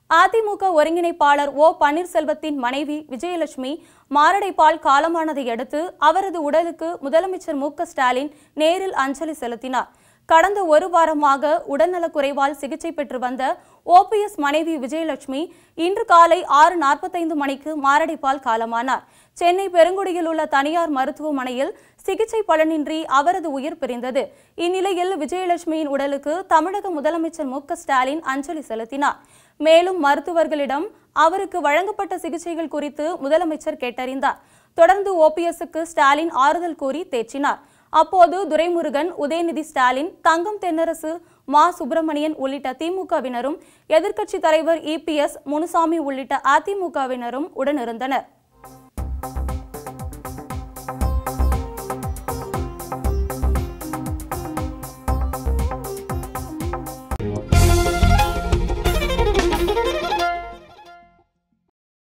அதிமுக ஒருங்கிணைப்பாளர் ஓ பன்னீர்செல்வத்தின் மனைவி விஜயலட்சுமி மாரடைப்பால் காலமானதை அடுத்து அவரது உடலுக்கு முதலமைச்சர் மு க ஸ்டாலின் நேரில் அஞ்சலி செலுத்தினார் கடந்த ஒரு வாரமாக உடல்நலக் குறைவால் சிகிச்சை பெற்று வந்த ஓபிஎஸ் மனைவி விஜயலட்சுமி இன்று காலை ஆறு நாற்பத்தைந்து மணிக்கு மாரடைப்பால் காலமானார் சென்னை பெருங்குடியில் உள்ள தனியார் மருத்துவமனையில் சிகிச்சை பலனின்றி அவரது உயிர் பிரிந்தது இந்நிலையில் விஜயலட்சுமியின் உடலுக்கு தமிழக முதலமைச்சர் மு க ஸ்டாலின் அஞ்சலி செலுத்தினார் மேலும் மருத்துவர்களிடம் அவருக்கு வழங்கப்பட்ட சிகிச்சைகள் குறித்து முதலமைச்சர் கேட்டறிந்தார் தொடர்ந்து ஓபிஎஸ்க்கு ஸ்டாலின் ஆறுதல் கூறி தேற்றினார் அப்போது துரைமுருகன் உதயநிதி ஸ்டாலின் தங்கம் தென்னரசு மா சுப்பிரமணியன் உள்ளிட்ட திமுகவினரும் எதிர்க்கட்சித் தலைவர் இபிஎஸ் முனுசாமி உள்ளிட்ட அதிமுகவினரும் உடனிருந்தனர்